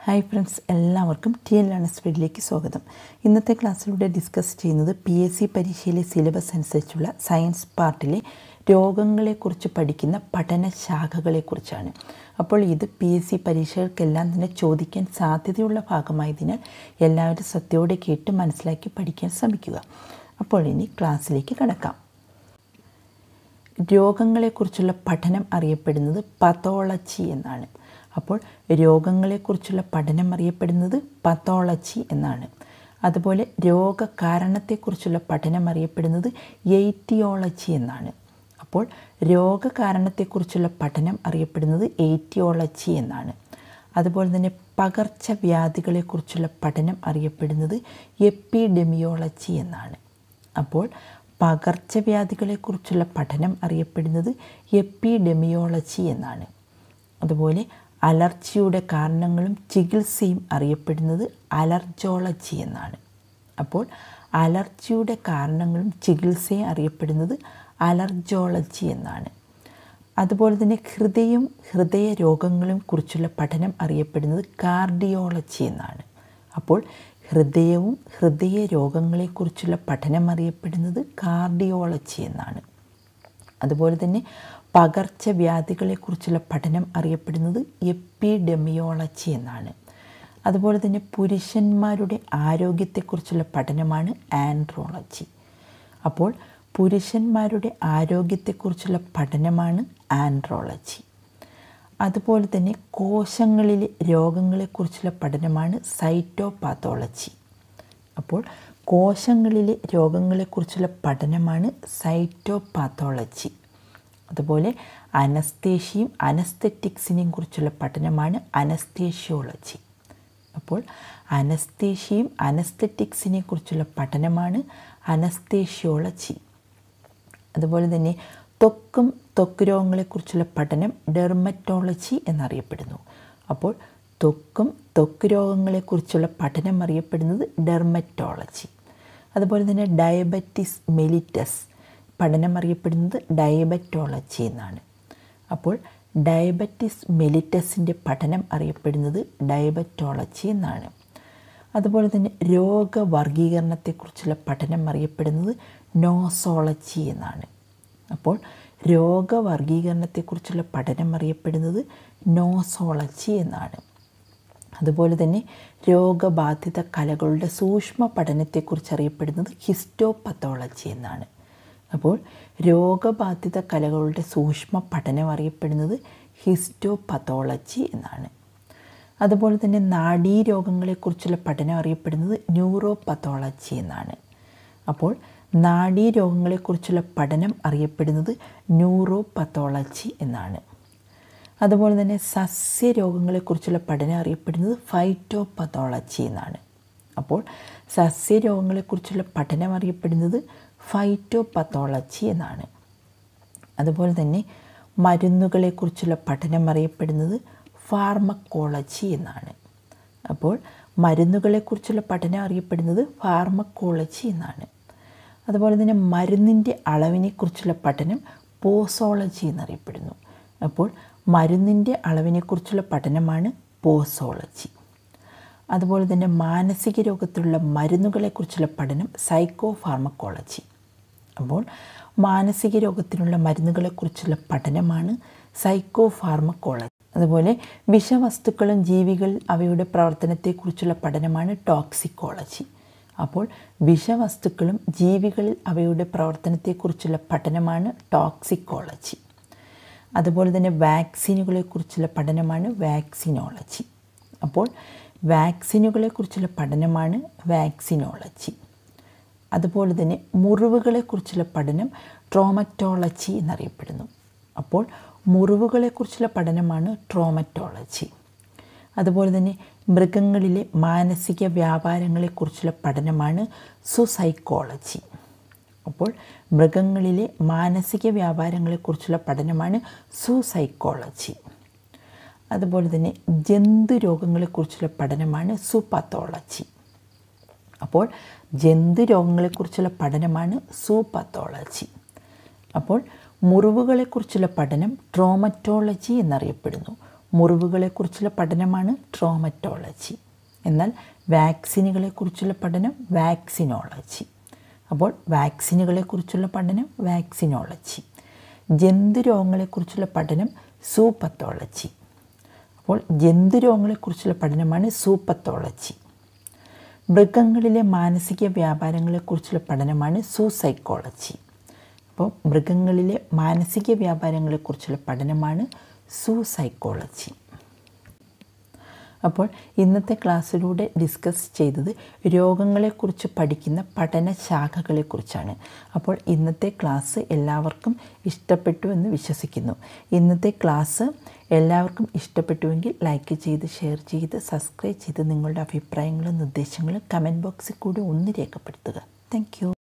hi friends എല്ലാവർക്കും T N learners സ്പീഡിലേക്ക് സ്വാഗതം ഇന്നത്തെ ക്ലാസ്സിലൂടെ ഡിസ്കസ് ചെയ്യുന്നത് പി എസ് സി പരീക്ഷയിലെ സിലബസ് അനുസരിച്ചുള്ള സയൻസ് പാർട്ടിലെ രോഗങ്ങളെക്കുറിച്ച് പഠിക്കുന്ന പഠന ശാഖകളെക്കുറിച്ചാണ് അപ്പോൾ ഇത് പി എസ് സി പരീക്ഷകൾക്കെല്ലാം തന്നെ ചോദിക്കാൻ സാധ്യതയുള്ള ഭാഗമായതിനാൽ എല്ലാവരും സത്യത്തോടെ കേട്ട് മനസ്സിലാക്കി പഠിക്കാൻ ശ്രമിക്കുക അപ്പോൾ ഇനി ക്ലാസ്സിലേക്ക് കടക്കാം രോഗങ്ങളെക്കുറിച്ചുള്ള പഠനം അറിയപ്പെടുന്നത് പതോളജി എന്നാണ് അപ്പോൾ രോഗങ്ങളെക്കുറിച്ചുള്ള പഠനം അറിയപ്പെടുന്നത് പതോളജി എന്നാണ് അതുപോലെ രോഗകാരണത്തെക്കുറിച്ചുള്ള പഠനം അറിയപ്പെടുന്നത് എയ്റ്റിയോളജി എന്നാണ് അപ്പോൾ രോഗകാരണത്തെക്കുറിച്ചുള്ള പഠനം അറിയപ്പെടുന്നത് എയ്റ്റിയോളജി എന്നാണ് അതുപോലെ തന്നെ പകർച്ചവ്യാധികളെക്കുറിച്ചുള്ള പഠനം അറിയപ്പെടുന്നത് എപ്പിഡെമിയോളജി എന്നാണ് അപ്പോൾ പകർച്ചവ്യാധികളെക്കുറിച്ചുള്ള പഠനം അറിയപ്പെടുന്നത് എപ്പിഡെമിയോളജി എന്നാണ് അതുപോലെ അലർജിയുടെ കാരണങ്ങളും ചികിത്സയും അറിയപ്പെടുന്നത് അലർജോളജി എന്നാണ് അപ്പോൾ അലർജിയുടെ കാരണങ്ങളും ചികിത്സയും അറിയപ്പെടുന്നത് അലർജോളജി എന്നാണ് അതുപോലെ തന്നെ ഹൃദയം ഹൃദയ രോഗങ്ങളും കുറിച്ചുള്ള പഠനം അറിയപ്പെടുന്നത് കാർഡിയോളജി എന്നാണ് അപ്പോൾ ഹൃദയവും ഹൃദയ രോഗങ്ങളെക്കുറിച്ചുള്ള പഠനം അറിയപ്പെടുന്നത് കാർഡിയോളജി എന്നാണ് അതുപോലെ തന്നെ പകർച്ചവ്യാധികളെക്കുറിച്ചുള്ള പഠനം അറിയപ്പെടുന്നത് എപ്പിഡെമിയോളജി എന്നാണ് അതുപോലെ തന്നെ പുരുഷന്മാരുടെ ആരോഗ്യത്തെക്കുറിച്ചുള്ള പഠനമാണ് ആൻഡ്രോളജി അപ്പോൾ പുരുഷന്മാരുടെ ആരോഗ്യത്തെക്കുറിച്ചുള്ള പഠനമാണ് ആൻഡ്രോളജി അതുപോലെ തന്നെ കോശങ്ങളിലെ രോഗങ്ങളെക്കുറിച്ചുള്ള പഠനമാണ് സൈറ്റോപാത്തോളജി അപ്പോൾ കോശങ്ങളിലെ രോഗങ്ങളെക്കുറിച്ചുള്ള പഠനമാണ് സൈറ്റോപാത്തോളജി അതുപോലെ അനസ്തേഷ്യയും അനസ്തെറ്റിക്സിനെയും കുറിച്ചുള്ള പഠനമാണ് അനസ്തേഷ്യോളജി അപ്പോൾ അനസ്തേഷ്യയും അനസ്തെറ്റിക്സിനെ കുറിച്ചുള്ള പഠനമാണ് അനസ്തേഷ്യോളജി അതുപോലെ തന്നെ ത്വക്കും ത്വക്ക് രോഗങ്ങളെക്കുറിച്ചുള്ള പഠനം ഡെർമറ്റോളജി എന്നറിയപ്പെടുന്നു അപ്പോൾ ത്വക്കും ത്വക്ക് രോഗങ്ങളെക്കുറിച്ചുള്ള പഠനം അറിയപ്പെടുന്നത് ഡെർമറ്റോളജി അതുപോലെ തന്നെ ഡയബറ്റിസ് മെലിറ്റസ് പഠനം അറിയപ്പെടുന്നത് ഡയബറ്റോളജി എന്നാണ് അപ്പോൾ ഡയബറ്റിസ് മെലിറ്റസിൻ്റെ പഠനം അറിയപ്പെടുന്നത് ഡയബറ്റോളജി എന്നാണ് അതുപോലെ തന്നെ രോഗവർഗീകരണത്തെക്കുറിച്ചുള്ള പഠനം അറിയപ്പെടുന്നത് നോസോളജി എന്നാണ് അപ്പോൾ രോഗവർഗീകരണത്തെക്കുറിച്ചുള്ള പഠനം അറിയപ്പെടുന്നത് നോസോളജി എന്നാണ് അതുപോലെ തന്നെ രോഗബാധിത കലകളുടെ സൂക്ഷ്മ പഠനത്തെക്കുറിച്ച് അറിയപ്പെടുന്നത് ഹിസ്റ്റോപത്തോളജി എന്നാണ് അപ്പോൾ രോഗബാധിത കലകളുടെ സൂക്ഷ്മ പഠനം അറിയപ്പെടുന്നത് ഹിസ്റ്റോപത്തോളജി എന്നാണ് അതുപോലെ തന്നെ നാഡീരോഗങ്ങളെക്കുറിച്ചുള്ള പഠനം അറിയപ്പെടുന്നത് ന്യൂറോപത്തോളജി എന്നാണ് അപ്പോൾ നാഡീരോഗങ്ങളെക്കുറിച്ചുള്ള പഠനം അറിയപ്പെടുന്നത് ന്യൂറോപത്തോളജി എന്നാണ് അതുപോലെ തന്നെ സസ്യരോഗങ്ങളെക്കുറിച്ചുള്ള പഠനം അറിയപ്പെടുന്നത് ഫൈറ്റോപത്തോളജി എന്നാണ് അപ്പോൾ സസ്യരോഗങ്ങളെക്കുറിച്ചുള്ള പഠനം അറിയപ്പെടുന്നത് ഫൈറ്റോപത്തോളജി എന്നാണ് അതുപോലെ തന്നെ മരുന്നുകളെക്കുറിച്ചുള്ള പഠനം അറിയപ്പെടുന്നത് ഫാർമക്കോളജി എന്നാണ് അപ്പോൾ മരുന്നുകളെക്കുറിച്ചുള്ള പഠനം അറിയപ്പെടുന്നത് ഫാർമക്കോളജി എന്നാണ് അതുപോലെ തന്നെ മരുന്നിൻ്റെ അളവിനെക്കുറിച്ചുള്ള പഠനം പോസോളജി എന്നറിയപ്പെടുന്നു അപ്പോൾ മരുന്നിൻ്റെ അളവിനെക്കുറിച്ചുള്ള പഠനമാണ് പോസോളജി അതുപോലെ തന്നെ മാനസിക രോഗത്തിലുള്ള മരുന്നുകളെക്കുറിച്ചുള്ള പഠനം സൈക്കോ ഫാർമക്കോളജി അപ്പോൾ മാനസിക രോഗത്തിനുള്ള മരുന്നുകളെക്കുറിച്ചുള്ള പഠനമാണ് സൈക്കോ ഫാർമക്കോളജി അതുപോലെ വിഷവസ്തുക്കളും ജീവികൾ അവയുടെ പ്രവർത്തനത്തെക്കുറിച്ചുള്ള പഠനമാണ് ടോക്സിക്കോളജി അപ്പോൾ വിഷവസ്തുക്കളും ജീവികളിൽ അവയുടെ പ്രവർത്തനത്തെക്കുറിച്ചുള്ള പഠനമാണ് ടോക്സിക്കോളജി അതുപോലെ തന്നെ വാക്സിനുകളെക്കുറിച്ചുള്ള പഠനമാണ് വാക്സിനോളജി അപ്പോൾ വാക്സിനുകളെക്കുറിച്ചുള്ള പഠനമാണ് വാക്സിനോളജി അതുപോലെ തന്നെ മുറിവുകളെക്കുറിച്ചുള്ള പഠനം ട്രോമറ്റോളജി എന്നറിയപ്പെടുന്നു അപ്പോൾ മുറിവുകളെക്കുറിച്ചുള്ള പഠനമാണ് ട്രോമറ്റോളജി അതുപോലെ തന്നെ മൃഗങ്ങളിലെ മാനസിക വ്യാപാരങ്ങളെക്കുറിച്ചുള്ള പഠനമാണ് സുസൈക്കോളജി അപ്പോൾ മൃഗങ്ങളിലെ മാനസിക വ്യാപാരങ്ങളെക്കുറിച്ചുള്ള പഠനമാണ് സുസൈക്കോളജി അതുപോലെ തന്നെ ജന്തു രോഗങ്ങളെക്കുറിച്ചുള്ള പഠനമാണ് സുപത്തോളജി അപ്പോൾ ജന്തു രോഗങ്ങളെക്കുറിച്ചുള്ള പഠനമാണ് സുപത്തോളജി അപ്പോൾ മുറിവുകളെക്കുറിച്ചുള്ള പഠനം ട്രോമറ്റോളജി എന്നറിയപ്പെടുന്നു മുറിവുകളെക്കുറിച്ചുള്ള പഠനമാണ് ട്രോമറ്റോളജി എന്നാൽ വാക്സിനുകളെക്കുറിച്ചുള്ള പഠനം വാക്സിനോളജി അപ്പോൾ വാക്സിനുകളെക്കുറിച്ചുള്ള പഠനം വാക്സിനോളജി ജന്തുരോഗങ്ങളെക്കുറിച്ചുള്ള പഠനം സൂപ്പത്തോളജി അപ്പോൾ ജന്തുരോഗങ്ങളെക്കുറിച്ചുള്ള പഠനമാണ് സൂപ്പത്തോളജി മൃഗങ്ങളിലെ മാനസിക വ്യാപാരങ്ങളെക്കുറിച്ചുള്ള പഠനമാണ് സൂസൈക്കോളജി അപ്പോൾ മൃഗങ്ങളിലെ മാനസിക വ്യാപാരങ്ങളെക്കുറിച്ചുള്ള പഠനമാണ് സൂസൈക്കോളജി അപ്പോൾ ഇന്നത്തെ ക്ലാസ്സിലൂടെ ഡിസ്കസ് ചെയ്തത് രോഗങ്ങളെക്കുറിച്ച് പഠിക്കുന്ന പഠന ശാഖകളെക്കുറിച്ചാണ് അപ്പോൾ ഇന്നത്തെ ക്ലാസ് എല്ലാവർക്കും ഇഷ്ടപ്പെട്ടു എന്ന് വിശ്വസിക്കുന്നു ഇന്നത്തെ ക്ലാസ് എല്ലാവർക്കും ഇഷ്ടപ്പെട്ടുവെങ്കിൽ ലൈക്ക് ചെയ്ത് ഷെയർ ചെയ്ത് സബ്സ്ക്രൈബ് ചെയ്ത് നിങ്ങളുടെ അഭിപ്രായങ്ങളും നിർദ്ദേശങ്ങളും കമൻറ്റ് ബോക്സിൽ കൂടി ഒന്ന് രേഖപ്പെടുത്തുക താങ്ക്